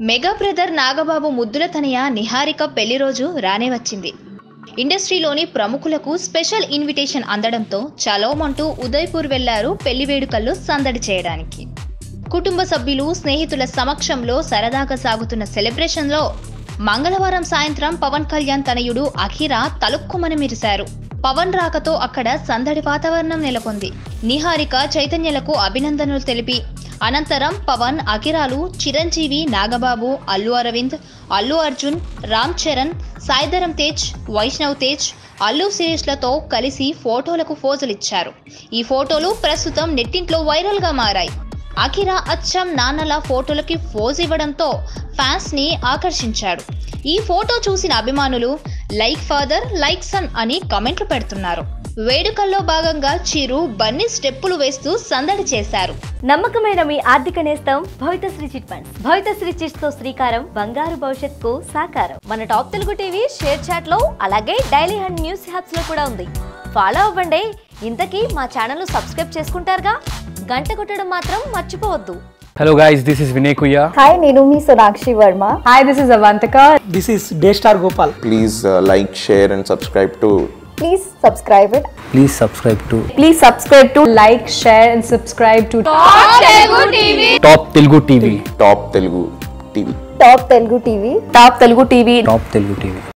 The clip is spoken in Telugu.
మెగా బ్రదర్ నాగబాబు ముద్దుల తనయ నిహారిక పెళ్లి రోజు రానే వచ్చింది ఇండస్ట్రీలోని ప్రముఖులకు స్పెషల్ ఇన్విటేషన్ అందడంతో చలోమంటూ ఉదయ్పూర్ వెళ్లారు పెళ్లి వేడుకల్లో సందడి చేయడానికి కుటుంబ సభ్యులు స్నేహితుల సమక్షంలో సరదాగా సాగుతున్న సెలబ్రేషన్లో మంగళవారం సాయంత్రం పవన్ కళ్యాణ్ తనయుడు అఖిర తలుక్కుమని మెరిశారు పవన్ రాకతో అక్కడ సందడి వాతావరణం నెలకొంది నిహారిక చైతన్యలకు అభినందనలు తెలిపి అనంతరం పవన్ అఖిరాలు చిరంజీవి నాగబాబు అల్లు అరవింద్ అల్లు అర్జున్ రామ్ చరణ్ సాయిధరం తేజ్ వైష్ణవ్ తేజ్ అల్లు శిరీష్లతో కలిసి ఫోటోలకు ఫోజులిచ్చారు ఈ ఫోటోలు ప్రస్తుతం నెట్టింట్లో వైరల్గా మారాయి అఖిరా అచ్చం నాన్నల ఫోటోలకి ఫోజ్ ఇవ్వడంతో ఫ్యాన్స్ ని ఆకర్షించాడు ఈ ఫోటో చూసిన అభిమానులు లైక్ ఫాదర్ లైక్ సన్ అని కమెంట్లు పెడుతున్నారు వేడుకల్లో భాగంగా చిరు బన్నీ స్టెప్పులు వేస్తూ సందడి చేశారు నమ్మకమైన మీ ఆర్థిక నేస్తం Bhavithasri chit funds Bhavithasri chits తో శ్రీకారం బంగారు భవిష్యత్తుకు సాకారం మన top Telugu TV ShareChat లో అలాగే డైలీ హండ్ న్యూస్ హ్యాప్స్ లో కూడా ఉంది ఫాలో అవ్వండి ఇంతకీ మా ఛానల్ సబ్స్క్రైబ్ చేసుకుంటారుగా గంట కొట్టడం మాత్రం మర్చిపోవద్దు Hello guys, this is Vinay Kuya. Hi నేను మీ Sonakshi Varma Hi, this is Avantika. This is Daystar Gopal. please uh, like, share, and subscribe to please subscribe it Please subscribe to Please subscribe to like, share, and subscribe to Top Telugu TV. Top Telugu TV. Top Telugu TV Top Telugu TV. Top Telugu TV.